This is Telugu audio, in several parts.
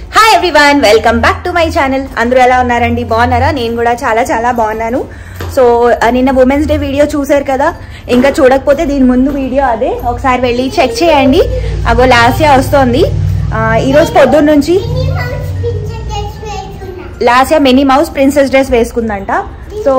Hi everyone welcome back to my channel అందరూ ఎలా ఉన్నారండి బాగున్నారా నేను కూడా చాలా చాలా బాగున్నాను సో ఆ, నిన్న ఉమెన్స్ డే వీడియో చూసారు కదా ఇంకా చూడకపోతే దీని ముందు వీడియో అదే ఒకసారి వెళ్ళి చెక్ చేయండి అగో లాస్ట్ ఇయర్ వస్తోంది ఆ, ఈ రోజు పొద్దున్న నుంచి last year Minnie Mouse princess dress వేసుకుందంట సో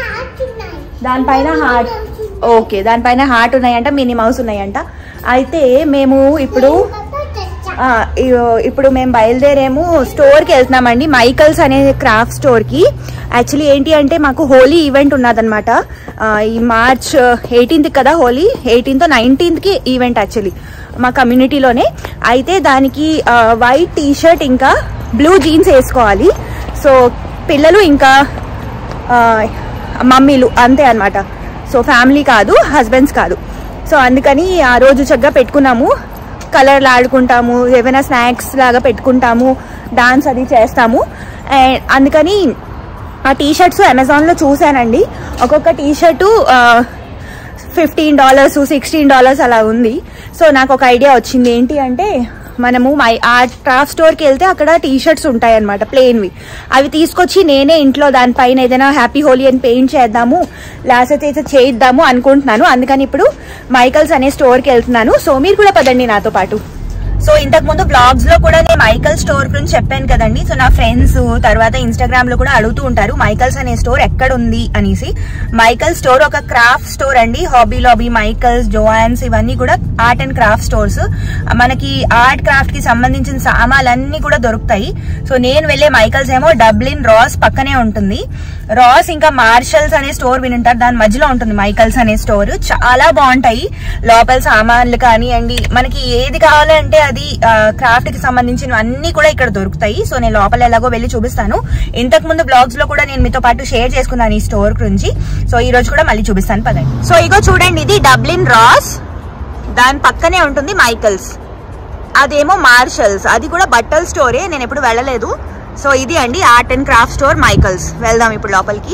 దానిపైన హార్ట్ ఓకే దానిపైన హార్ట్ ఉన్నాయంట మినీ మౌస్ ఉన్నాయంట అయితే మేము ఇప్పుడు ఆ, ఇ- ఇప్పుడు మేము బయలుదేరేము స్టోర్కి వెళ్తున్నామండి మైకల్స్ అనే క్రాఫ్ట్ స్టోర్కి యాక్చువల్లీ ఏంటి అంటే మాకు హోలీ ఈవెంట్ ఉన్నదన్నమాట ఆ, ఈ మార్చ్ ఎయిటీన్త్ కదా హోలీ ఎయిటీన్త్ నైన్టీన్త్కి ఈవెంట్ యాక్చువల్లీ మా కమ్యూనిటీలోనే అయితే దానికి వైట్ టీ షర్ట్ ఇంకా బ్లూ జీన్స్ వేసుకోవాలి సో పిల్లలు ఇంకా ఆ, మమ్మీలు అంతే అన్నమాట సో ఫ్యామిలీ కాదు హస్బెండ్స్ కాదు సో అందుకని ఆ రోజు చక్కగా పెట్టుకున్నాము కలర్లు ఆడుకుంటాము ఏమైనా స్నాక్స్ లాగా పెట్టుకుంటాము డాన్స్ అది చేస్తాము అండ్ అందుకని ఆ టీ షర్ట్స్ అమెజాన్లో చూశానండి ఒక్కొక్క T shirt fifteen dollars sixteen dollars అలా ఉంది సో నాకు ఒక ఐడియా వచ్చింది ఏంటి అంటే మనము మై ఆ క్రాఫ్ట్ స్టోర్కి వెళ్తే అక్కడ టీ షర్ట్స్ ఉంటాయి అనమాట ప్లెయిన్వి అవి తీసుకొచ్చి నేనే ఇంట్లో దానిపైన ఏదైనా హ్యాపీ హోలీ అని పెయింట్ చేద్దాము లేకపోతే అయితే చేయిద్దాము అనుకుంటున్నాను అందుకని ఇప్పుడు మైకల్స్ అనే స్టోర్కి వెళ్తున్నాను సో మీరు కూడా పదండి నాతో పాటు సో ఇంతకు ముందు బ్లాగ్స్ లో కూడా నేను మైకల్ స్టోర్ గురించి చెప్పాను కదండి సో నా ఫ్రెండ్స్ తర్వాత ఇన్స్టాగ్రామ్ లో కూడా అడుగుతూ ఉంటారు మైకల్స్ అనే స్టోర్ ఎక్కడ ఉంది అనేసి మైకల్ స్టోర్ ఒక క్రాఫ్ట్ స్టోర్ అండి హాబీ లాబీ మైకల్స్ జోయాన్స్ ఇవన్నీ కూడా ఆర్ట్ అండ్ క్రాఫ్ట్ స్టోర్స్ మనకి ఆర్ట్ క్రాఫ్ట్ కి సంబంధించిన సామాన్లన్నీ కూడా దొరుకుతాయి సో నేను వెళ్ళే మైకల్స్ ఏమో డబ్లిన్ రాస్ పక్కనే ఉంటుంది రాస్ ఇంకా మార్షల్స్ అనే స్టోర్ వినుంటారు దాని మధ్యలో ఉంటుంది మైకల్స్ అనే స్టోర్ చాలా బాగుంటాయి లోపల సామాన్లు కానివ్వండి మనకి ఏది కావాలంటే అది క్రాఫ్ట్ కి సంబంధించిన అన్ని కూడా ఇక్కడ దొరుకుతాయి సో నేను లోపల ఎలాగో వెళ్ళి చూపిస్తాను ఇంతకు ముందు బ్లాగ్స్ లో కూడా నేను మీతో పాటు షేర్ చేసుకున్నాను ఈ స్టోర్ గురించి సో ఈ రోజు కూడా మళ్ళీ చూపిస్తాను పదండి సో ఇగో చూడండి ఇది డబ్లిన్ రాస్ దాని పక్కనే ఉంటుంది మైకల్స్ అదేమో మార్షల్స్ అది కూడా బట్టల స్టోరే నేను ఎప్పుడు వెళ్ళలేదు సో ఇది అండి art and craft store Michaels వెళ్దాం ఇప్పుడు లోపలికి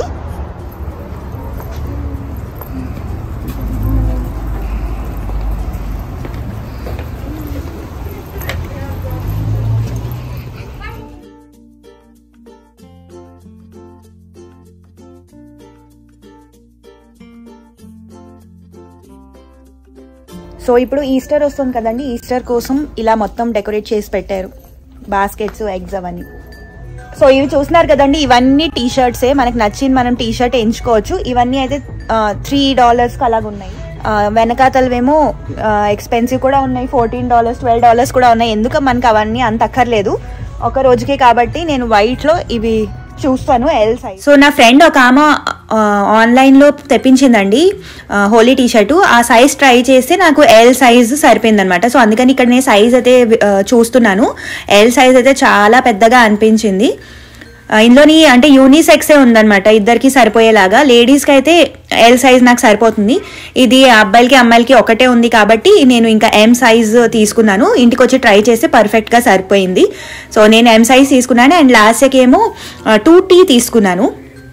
సో ఇప్పుడు ఈస్టర్ వస్తుంది కదండి ఈస్టర్ కోసం ఇలా మొత్తం డెకరేట్ చేసి పెట్టారు బాస్కెట్స్ ఎగ్స్ అవన్నీ సో ఇవి చూస్తున్నారు కదండి ఇవన్నీ టీ షర్ట్సే మనకు నచ్చింది మనం టీ షర్ట్ ఎంచుకోవచ్చు ఇవన్నీ అయితే త్రీ డాలర్స్కి అలాగ ఉన్నాయి ఆ, వెనకాతలవేమో ఎక్స్పెన్సివ్ కూడా ఉన్నాయి ఫోర్టీన్ డాలర్స్ ట్వెల్వ్ డాలర్స్ కూడా ఉన్నాయి ఎందుకు మనకు అవన్నీ అంత అక్కర్లేదు ఒక రోజుకే కాబట్టి నేను వైట్లో ఇవి చూస్తాను ఎల్ సైజ్ సో నా ఫ్రెండ్ ఒక ఆమె ఆ, ఆన్లైన్లో తెప్పించిందండి ఆ, హోలీ టీ షర్టు ఆ సైజ్ ట్రై చేస్తే నాకు ఎల్ సైజ్ సరిపోయిందనమాట సో అందుకని ఇక్కడ నేను సైజ్ అయితే ఆ, చూస్తున్నాను ఎల్ సైజ్ అయితే చాలా పెద్దగా అనిపించింది ఆ, ఇందులోని అంటే యూనిసెక్సే ఉందన్నమాట ఇద్దరికి సరిపోయేలాగా లేడీస్కి అయితే ఎల్ సైజ్ నాకు సరిపోతుంది ఇది అబ్బాయిలకి అమ్మాయిలకి ఒకటే ఉంది కాబట్టి నేను ఇంకా ఎం సైజ్ తీసుకున్నాను ఇంటికి వచ్చి ట్రై చేస్తే పర్ఫెక్ట్గా సరిపోయింది సో నేను ఎం సైజ్ తీసుకున్నాను అండ్ లాస్ట్కి ఏమో టూ టీ తీసుకున్నాను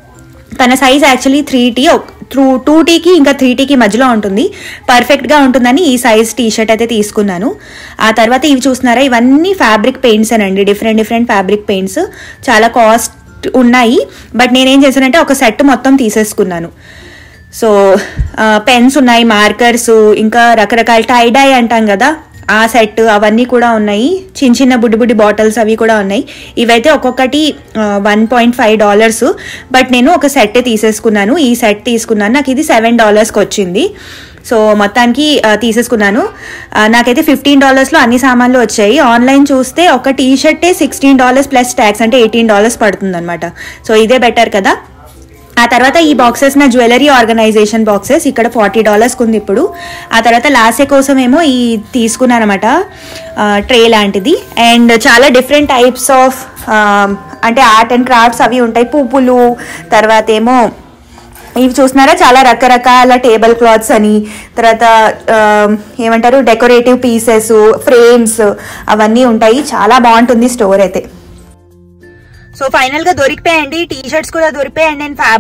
తన size actually three T through two టీకి ఇంకా త్రీ టీకి మధ్యలో ఉంటుంది పర్ఫెక్ట్గా ఉంటుందని ఈ సైజ్ టీ షర్ట్ అయితే తీసుకున్నాను ఆ తర్వాత ఇవి చూస్తున్నారా ఇవన్నీ ఫ్యాబ్రిక్ పెయింట్స్ అండి డిఫరెంట్ డిఫరెంట్ ఫ్యాబ్రిక్ పెయింట్స్ చాలా కాస్ట్ ఉన్నాయి బట్ నేనేం చేశానంటే ఒక సెట్ మొత్తం తీసేసుకున్నాను సో పెన్స్ ఉన్నాయి మార్కర్స్ ఇంకా రకరకాల టైడై అంటాం కదా ఆ సెట్ అవన్నీ కూడా ఉన్నాయి చిన్న చిన్న బుడ్డి బుడ్డి బాటిల్స్ అవి కూడా ఉన్నాయి ఇవైతే ఒక్కొక్కటి one point five dollars but నేను ఒక సెట్ తీసేసుకున్నాను ఈ సెట్ తీసుకున్నాను నాకు ఇది సెవెన్ డాలర్స్కి వచ్చింది సో మొత్తానికి ఆ, తీసేసుకున్నాను ఆ, నాకైతే ఫిఫ్టీన్ డాలర్స్లో అన్ని సామాన్లు వచ్చాయి ఆన్లైన్ చూస్తే ఒక టీ షర్టే సిక్స్టీన్ డాలర్స్ ప్లస్ ట్యాక్స్ అంటే ఎయిటీన్ డాలర్స్ పడుతుంది అనమాట సో ఇదే బెటర్ కదా ఆ తర్వాత ఈ బాక్సెస్ నా జ్యువెలరీ ఆర్గనైజేషన్ బాక్సెస్ ఇక్కడ ఫార్టీ డాలర్స్కి ఉంది ఇప్పుడు ఆ తర్వాత లాసే కోసం ఏమో ఈ తీసుకున్నాను అనమాట ట్రే లాంటిది అండ్ చాలా డిఫరెంట్ టైప్స్ ఆఫ్ అంటే ఆర్ట్ అండ్ క్రాఫ్ట్స్ అవి ఉంటాయి పువ్వులు తర్వాత ఏమో ఇవి చూస్తున్నారా చాలా రకరకాల టేబుల్ క్లాత్స్ అని తర్వాత ఆ, ఏమంటారు డెకరేటివ్ పీసెస్ ఫ్రేమ్స్ అవన్నీ ఉంటాయి చాలా బాగుంటుంది స్టోర్ అయితే సో ఫైనల్ గా దొరికిపోయాయండి టీ షర్ట్స్ కూడా దొరికిపోయాయండి అండ్ ఫ్యాబ్రిక్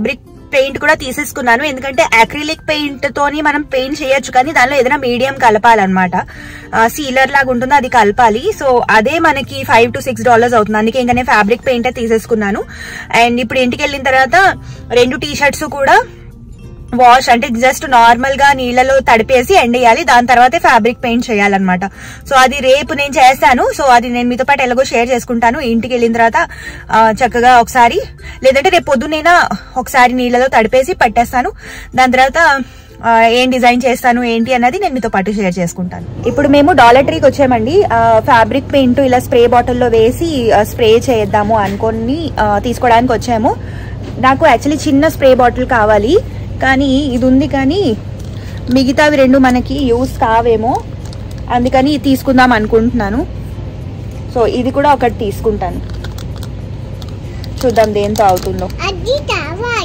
పెయింట్ కూడా తీసేసుకున్నాను ఎందుకంటే అక్రిలిక్ పెయింట్ తోని మనం పెయింట్ చేయొచ్చు కానీ దానిలో ఏదైనా మీడియం కలపాలన్నమాట సీలర్ లాగా ఉంటుంది అది కలపాలి సో అదే మనకి ఫైవ్ టు సిక్స్ డాలర్స్ అవుతుంది అందుకే ఇంకా నేను ఫ్యాబ్రిక్ పెయింట్ తీసేసుకున్నాను అండ్ ఇప్పుడు ఇంటికి వెళ్ళిన తర్వాత రెండు టీ షర్ట్స్ కూడా వాష్ అంటే జస్ట్ నార్మల్ గా నీళ్ళలో తడిపేసి ఎండేయాలి దాని తర్వాతే ఫ్యాబ్రిక్ పెయింట్ చేయాలన్నమాట సో అది రేపు నేను చేస్తాను సో అది నేను మీతో పాటు ఎలాగో షేర్ చేసుకుంటాను ఇంటికి వెళ్ళిన తర్వాత ఆ, చక్కగా ఒకసారి లేదంటే రేపు పొద్దునైనా ఒకసారి నీళ్ళలో తడిపేసి పట్టేస్తాను దాని తర్వాత ఆ, ఏం డిజైన్ చేస్తాను ఏంటి అన్నది నేను మీతో పాటు షేర్ చేసుకుంటాను ఇప్పుడు మేము డాలర్ ట్రీకి వచ్చామండి ఫ్యాబ్రిక్ పెయింట్ ఇలా స్ప్రే బాటిల్లో వేసి స్ప్రే చేద్దాము అనుకొని ఆ, తీసుకోవడానికి వచ్చాము నాకు యాక్చువల్లీ చిన్న స్ప్రే బాటిల్ కావాలి కానీ ఇది ఉంది కానీ మిగతావి రెండు మనకి యూస్ కావేమో అందుకని ఇది తీసుకుందాం అనుకుంటున్నాను సో ఇది కూడా ఒకటి తీసుకుంటాను చూద్దాం దేంతో అవుతుందో అది కావాలి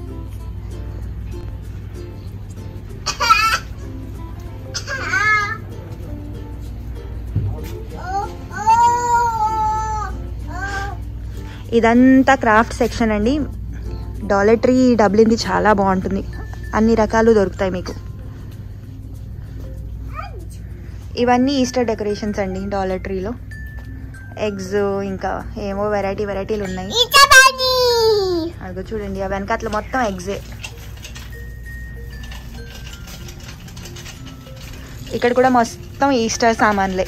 ఇదంతా క్రాఫ్ట్ సెక్షన్ అండి డాలర్ ట్రీ డబ్లింది చాలా బాగుంటుంది అన్ని రకాలు దొరుకుతాయి మీకు ఇవన్నీ ఈస్టర్ డెకరేషన్స్ అండి డాలర్ ట్రీలో ఎగ్స్ ఇంకా ఏమో వెరైటీ వెరైటీలు ఉన్నాయి ఇతబడి అదిగో చూడండి ఆ వెనకాతల మొత్తం ఎగ్జే ఇక్కడ కూడా మొత్తం ఈస్టర్ సామాన్లే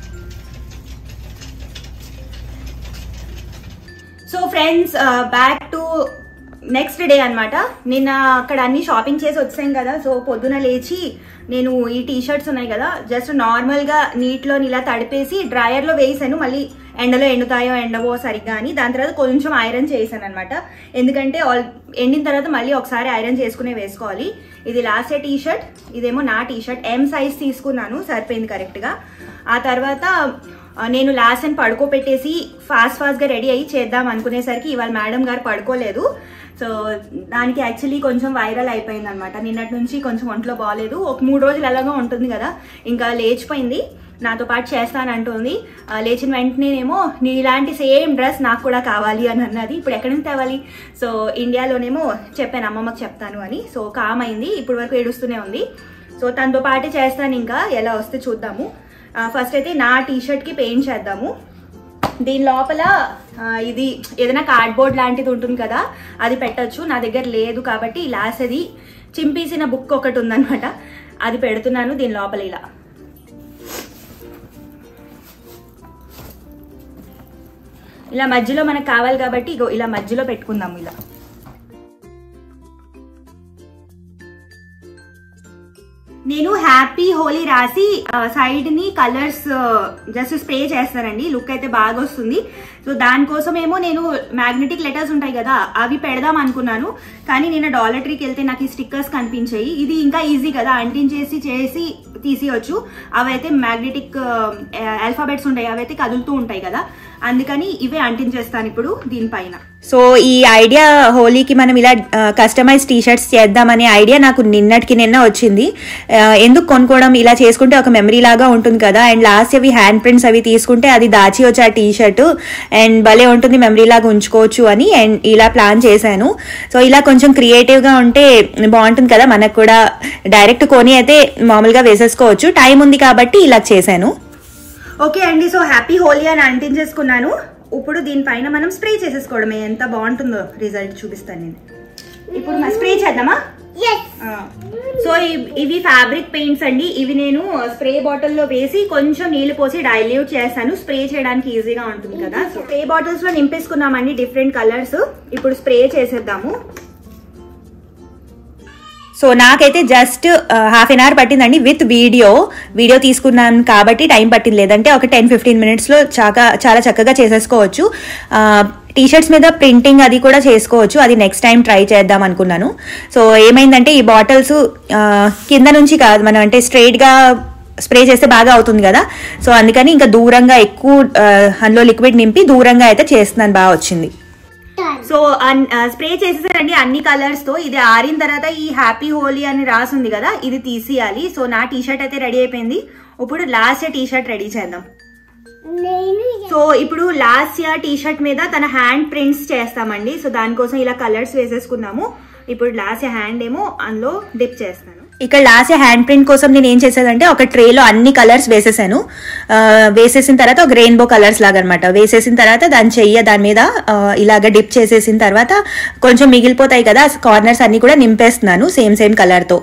so friends back to next day అన్నమాట నిన్న అక్కడ అన్ని షాపింగ్ చేసి వచ్చాం కదా సో పొద్దున లేచి నేను ఈ టీ షర్ట్స్ ఉన్నాయి కదా జస్ట్ నార్మల్గా నీటిలో ఇలా తడిపేసి డ్రైయర్లో వేసాను మళ్ళీ ఎండలో ఎండుతాయో ఎండవో సరిగ్గా అని దాని తర్వాత కొంచెం ఐరన్ చేశాను అనమాట ఎందుకంటే ఆల్ ఎండిన తర్వాత మళ్ళీ ఒకసారి ఐరన్ చేసుకునే వేసుకోవాలి ఇది లాస్ట్ టీ షర్ట్ ఇదేమో నా టీ షర్ట్ ఎం సైజ్ తీసుకున్నాను సరిపోయింది కరెక్ట్గా ఆ తర్వాత ఆ, నేను లాస్ట్ అని పడుకోబెట్టేసి ఫాస్ట్ ఫాస్ట్గా రెడీ అయ్యి చేద్దాం అనుకునేసరికి ఇవాళ మేడం గారు పడుకోలేదు సో దానికి యాక్చువల్లీ కొంచెం వైరల్ అయిపోయింది అనమాట నిన్నటి నుంచి కొంచెం ఒంట్లో బాగాలేదు ఒక మూడు రోజులు అలాగా ఉంటుంది కదా ఇంకా లేచిపోయింది నాతో పాటు చేస్తానంటుంది ఆ, లేచిన వెంటనేనేమో నీ ఇలాంటి సేమ్ డ్రెస్ నాకు కూడా కావాలి అని అన్నది ఇప్పుడు ఎక్కడి నుంచి తేవాలి సో ఇండియాలోనేమో చెప్పాను అమ్మమ్మకి చెప్తాను అని సో కామ్ అయింది ఇప్పుడు వరకు ఏడుస్తూనే ఉంది సో తనతో పాటే చేస్తాను ఇంకా ఎలా వస్తే చూద్దాము ఫస్ట్ అయితే నా టీ షర్ట్కి పెయింట్ చేద్దాము దీని లోపల ఆ, ఇది ఏదైనా కార్డ్బోర్డ్ లాంటిది ఉంటుంది కదా అది పెట్టొచ్చు నా దగ్గర లేదు కాబట్టి లాస్ట్ అది చింపేసిన బుక్ ఒకటి ఉందన్నమాట అది పెడుతున్నాను దీని లోపల ఇలా ఇలా మధ్యలో మనకు కావాలి కాబట్టి ఇగో ఇలా మధ్యలో పెట్టుకుందాము ఇలా నేను హ్యాపీ హోలీ రాసి సైడ్ ని కలర్స్ జస్ట్ స్ప్రే చేస్తానండి లుక్ అయితే బాగా వస్తుంది సో దానికోసమేమో నేను మ్యాగ్నెటిక్ లెటర్స్ ఉంటాయి కదా అవి పెడదాం అనుకున్నాను కానీ నేను డాలర్ ట్రీకి వెళ్తే నాకు ఈ స్టిక్కర్స్ కనిపించాయి ఇది ఇంకా ఈజీ కదా అంటించేసి చేసి తీసేయచ్చు అవైతే మ్యాగ్నెటిక్ ఆల్ఫాబెట్స్ ఉంటాయి అవైతే కదులుతూ ఉంటాయి కదా అందుకని ఇవే అంటించేస్తాను ఇప్పుడు దీనిపైన సో ఈ ఐడియా హోలీకి మనం ఇలా కస్టమైజ్ టీ షర్ట్స్ చేద్దామనే ఐడియా నాకు నిన్నటికి నిన్న వచ్చింది ఆ, ఎందుకు కొనుక్కోవడం ఇలా చేసుకుంటే ఒక మెమరీ లాగా ఉంటుంది కదా అండ్ లాస్ట్ అవి హ్యాండ్ ప్రింట్స్ అవి తీసుకుంటే అది దాచి వచ్చే ఆ టీ షర్ట్ అండ్ భలే ఉంటుంది మెమరీ లాగా ఉంచుకోవచ్చు అని అండ్ ఇలా ప్లాన్ చేశాను సో ఇలా కొంచెం క్రియేటివ్ గా ఉంటే బాగుంటుంది కదా మనకు కూడా డైరెక్ట్ కొని అయితే మామూలుగా వేసేసుకోవచ్చు టైం ఉంది కాబట్టి ఇలా చేశాను ఓకే అండి సో హ్యాపీ హోలీ అని అంటించేసుకున్నాను ఇప్పుడు దీనిపైన మనం స్ప్రే చేసేసుకోవడమే ఎంత బాగుంటుందో రిజల్ట్ చూపిస్తాను నేను ఇప్పుడు స్ప్రే చేద్దామా ఎస్ ఆ. సో ఇవ్- ఇవి ఫ్యాబ్రిక్ పెయింట్స్ అండి ఇవి నేను స్ప్రే బాటిల్లో వేసి కొంచెం నీళ్లు పోసి డైల్యూట్ చేస్తాను స్ప్రే చేయడానికి ఈజీగా ఉంటుంది కదా సో స్ప్రే బాటిల్స్ లో నింపేసుకున్నామండి డిఫరెంట్ కలర్స్ ఇప్పుడు స్ప్రే చేసేద్దాము సో నాకైతే జస్ట్ హాఫ్ ఎన్ అవర్ పట్టిందండి విత్ వీడియో వీడియో తీసుకున్నాను కాబట్టి టైం పట్టింది లేదంటే ఒక టెన్ ఫిఫ్టీన్ మినిట్స్లో చాలా చాలా చక్కగా చేసేసుకోవచ్చు టీ షర్ట్స్ మీద ప్రింటింగ్ అది కూడా చేసుకోవచ్చు అది నెక్స్ట్ టైం ట్రై చేద్దాం అనుకున్నాను సో ఏమైందంటే ఈ బాటిల్స్ కింద నుంచి కాదు మనం అంటే స్ట్రైట్గా స్ప్రే చేస్తే బాగా అవుతుంది కదా సో అందుకని ఇంకా దూరంగా ఎక్కువ ఆ, అందులో లిక్విడ్ నింపి దూరంగా అయితే చేస్తున్నాను బాగా వచ్చింది డన్ సో స్ప్రే చేసేసారండి అన్ని కలర్స్ తో ఇది ఆరిన తర్వాత ఈ హ్యాపీ హోలీ అని రాసింది కదా ఇది తీసేయాలి సో నా టీ షర్ట్ అయితే రెడీ అయిపోయింది ఇప్పుడు లాస్ట్ టీ షర్ట్ రెడీ చేద్దాం నేను సో ఇప్పుడు లాస్ట్ ఇయర్ టీ షర్ట్ మీద తన హ్యాండ్ ప్రింట్స్ చేస్తామండి సో దానికోసం ఇలా కలర్స్ వేసేసుకున్నాము ఇప్పుడు లాస్ట్ హ్యాండ్ ఏమో అందులో డిప్ చేస్తాను ఇక్కడ లాస్ట్ హ్యాండ్ ప్రింట్ కోసం నేను ఏం చేసేదంటే ఒక ట్రేలో అన్ని కలర్స్ వేసేసాను ఆ, వేసేసిన తర్వాత ఒక రెయిన్బో కలర్స్ లాగా అనమాట వేసేసిన తర్వాత దాని చెయ్య దాని మీద ఆ, ఇలాగ డిప్ చేసేసిన తర్వాత కొంచెం మిగిలిపోతాయి కదా కార్నర్స్ అన్ని కూడా నింపేస్తున్నాను సేమ్ సేమ్ కలర్తో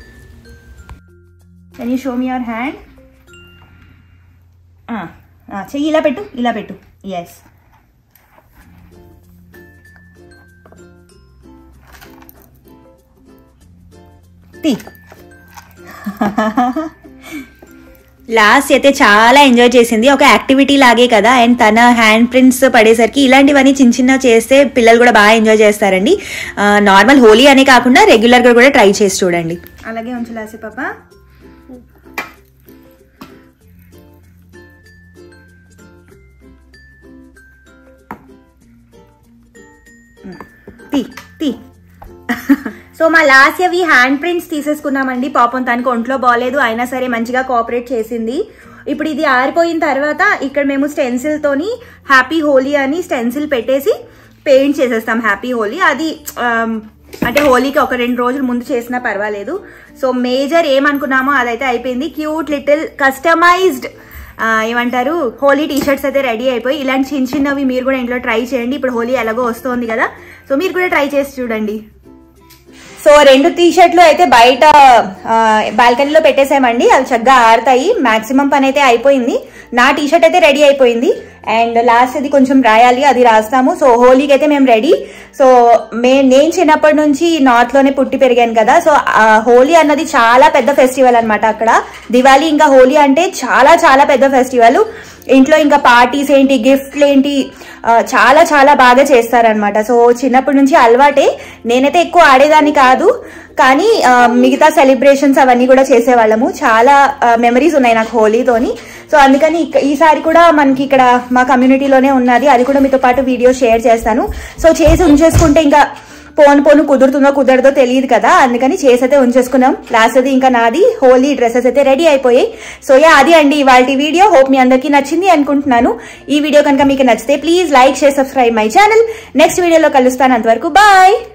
can you show me your hand చెయ్యి ఇలా పెట్టు ఇలా పెట్టు ఎస్ తీ లాస్ట్ అయితే చాలా ఎంజాయ్ చేసింది ఒక యాక్టివిటీ లాగే కదా అండ్ తన హ్యాండ్ ప్రింట్స్ పడేసరికి ఇలాంటివన్నీ చిన్న చిన్న చేస్తే పిల్లలు కూడా బాగా ఎంజాయ్ చేస్తారండి నార్మల్ హోలీ అనే కాకుండా రెగ్యులర్గా కూడా ట్రై చేసి చూడండి అలాగే ఉంచు లాసి పాప తీ తీ సో మా లాస్ట్ అవి హ్యాండ్ ప్రింట్స్ తీసేసుకున్నామండి పాపం తనకు ఒంట్లో బాగాలేదు అయినా సరే మంచిగా కోఆపరేట్ చేసింది ఇప్పుడు ఇది ఆరిపోయిన తర్వాత ఇక్కడ మేము స్టెన్సిల్ తోని హ్యాపీ హోలీ అని స్టెన్సిల్ పెట్టేసి పెయింట్ చేసేస్తాం హ్యాపీ హోలీ అది ఆమ్, అంటే హోలీకి ఒక రెండు రోజులు ముందు చేసినా పర్వాలేదు సో మేజర్ ఏమనుకున్నామో అదైతే అయిపోయింది క్యూట్ లిటిల్ కస్టమైజ్డ్ ఏమంటారు హోలీ టీ షర్ట్స్ అయితే రెడీ అయిపోయి ఇలాంటి చిన్న చిన్నవి మీరు కూడా ఇంట్లో ట్రై చేయండి ఇప్పుడు హోలీ ఎలాగో వస్తుంది కదా సో మీరు కూడా ట్రై చేసి చూడండి సో రెండు టీ షర్ట్లు అయితే బయట బాల్కనీలో పెట్టేసామండి అవి చక్కగా ఆడతాయి మాక్సిమం పని అయితే అయిపోయింది నా టీ షర్ట్ అయితే రెడీ అయిపోయింది అండ్ లాస్ట్ అది కొంచెం రాయాలి అది రాస్తాము సో హోలీకి అయితే మేము రెడీ సో మే నేను చిన్నప్పటి నుంచి నార్త్ లోనే పుట్టి పెరిగాను కదా సో ఆ హోలీ అన్నది చాలా పెద్ద ఫెస్టివల్ అన్నమాట అక్కడ దివాళీ ఇంకా హోలీ అంటే చాలా చాలా పెద్ద ఫెస్టివల్ ఇంట్లో ఇంకా పార్టీస్ ఏంటి గిఫ్ట్లు ఏంటి ఆ, చాలా చాలా బాగా చేస్తారనమాట సో చిన్నప్పటి నుంచి అలవాటే నేనైతే ఎక్కువ ఆడేదాన్ని కాదు కానీ ఆ, మిగతా సెలబ్రేషన్స్ అవన్నీ కూడా చేసేవాళ్ళము చాలా మెమరీస్ ఉన్నాయి నాకు హోలీతోని సో అందుకని ఇక- ఈసారి కూడా మనకి ఇక్కడ మా కమ్యూనిటీలోనే ఉన్నది అది కూడా మీతో పాటు వీడియో షేర్ చేస్తాను సో చేసి ఉంచేసుకుంటే ఇంకా పోను పోను కుదురుతుందో కుదరదో తెలియదు కదా అందుకని చేసి అయితే ఉంచేసుకున్నాం లాస్ట్ అది ఇంకా నాది హోలీ డ్రెస్సెస్ అయితే రెడీ అయిపోయాయి సో యా అది అండి ఇవాళ వీడియో హోప్ మీ అందరికీ నచ్చింది అనుకుంటున్నాను ఈ వీడియో కనుక మీకు నచ్చితే please like share subscribe my channel next వీడియోలో కలుస్తాను అంతవరకు బాయ్